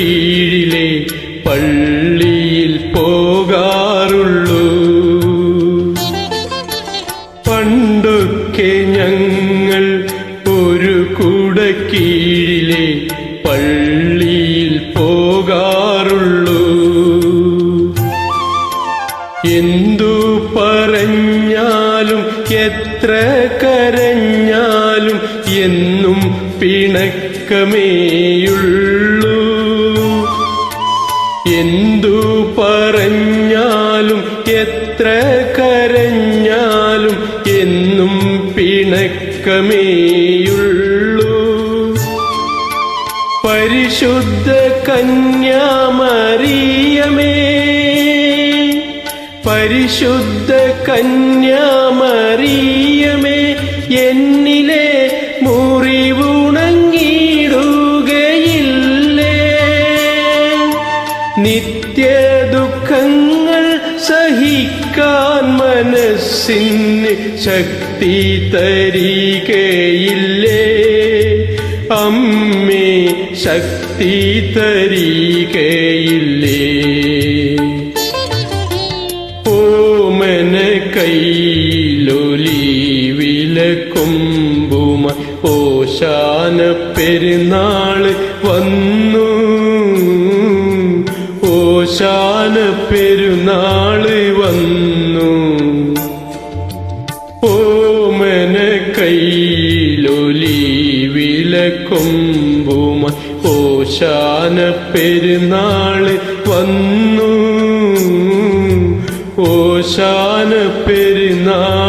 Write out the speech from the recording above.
കീഴിലെ പള്ളിയിൽ പോകാറുള്ളൂ പണ്ടൊക്കെ ഞങ്ങൾ ഒരു കുട കീഴിലെ പള്ളിയിൽ പോകാറുള്ളൂ എന്തു പറഞ്ഞാലും എത്ര കരഞ്ഞാലും എന്നും പിണക്കമേയുള്ളൂ എന്തു പറഞ്ഞാലും എത്ര കരഞ്ഞാലും എന്നും പിണക്കമേയുള്ളൂ പരിശുദ്ധ കന്യാമറിയമേ പരിശുദ്ധ കന്യാമറിയമേ എന്നിലെ മുറിവുണങ്ങിടുകയില്ലേ നിത്യ ദുഃഖങ്ങൾ സഹിക്കാൻ മനസ്സിന് ശക്തി തരികയില്ലേ അമ്മേ ശക്തി തരികയില്ലേ ഓമന കൈലൊലി വിലക്കൊമ്പുമ ഓശാന പെരുന്നാള് വന്നു ഓശാന പെരുന്നാള് വന്നു ഓമന കൈലൊലി വിലക്കൊമ്പുമ ഓശാന പെരുന്നാള് വന്നു ഓശാന പെരുന്നാൾ